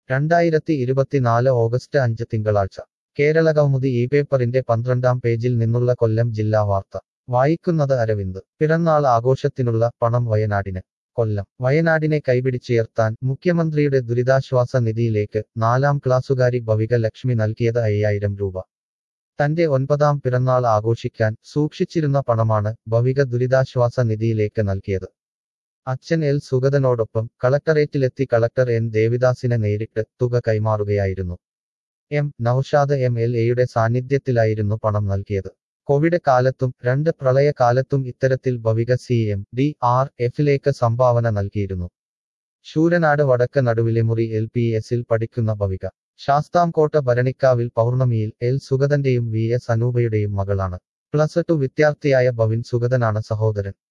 രണ്ടായിരത്തി ഇരുപത്തിനാല് ഓഗസ്റ്റ് അഞ്ച് തിങ്കളാഴ്ച കേരളകൗമുദി ഈ പേപ്പറിന്റെ പന്ത്രണ്ടാം പേജിൽ നിന്നുള്ള കൊല്ലം ജില്ലാ വാർത്ത വായിക്കുന്നത് അരവിന്ദ് പിറന്നാൾ ആഘോഷത്തിനുള്ള പണം വയനാടിന് കൊല്ലം വയനാടിനെ കൈപിടിച്ചുയർത്താൻ മുഖ്യമന്ത്രിയുടെ ദുരിതാശ്വാസ നിധിയിലേക്ക് നാലാം ക്ലാസ്സുകാരി ഭവിക ലക്ഷ്മി നൽകിയത് അയ്യായിരം രൂപ തന്റെ ഒൻപതാം പിറന്നാൾ ആഘോഷിക്കാൻ സൂക്ഷിച്ചിരുന്ന പണമാണ് ഭവിക ദുരിതാശ്വാസ നിധിയിലേക്ക് നൽകിയത് അച്ഛൻ എൽ സുഗതനോടൊപ്പം കളക്ടറേറ്റിലെത്തി കളക്ടർ എൻ ദേവിദാസിനെ നേരിട്ട് തുക കൈമാറുകയായിരുന്നു എം നൌഷാദ് എം എൽ എയുടെ സാന്നിധ്യത്തിലായിരുന്നു പണം നൽകിയത് കോവിഡ് കാലത്തും രണ്ട് പ്രളയകാലത്തും ഇത്തരത്തിൽ Bhavika C M D R എഫിലേക്ക് സംഭാവന നൽകിയിരുന്നു ശൂരനാട് വടക്ക് നടുവിലെ മുറി എൽ പി എസിൽ പഠിക്കുന്ന ഭവിക ശാസ്താംകോട്ട ഭരണിക്കാവിൽ പൗർണമിയിൽ എൽ സുഗതന്റെയും വി എസ് അനൂപയുടെയും മകളാണ് പ്ലസ് ടു വിദ്യാർത്ഥിയായ ഭവിൻ സുഗതനാണ് സഹോദരൻ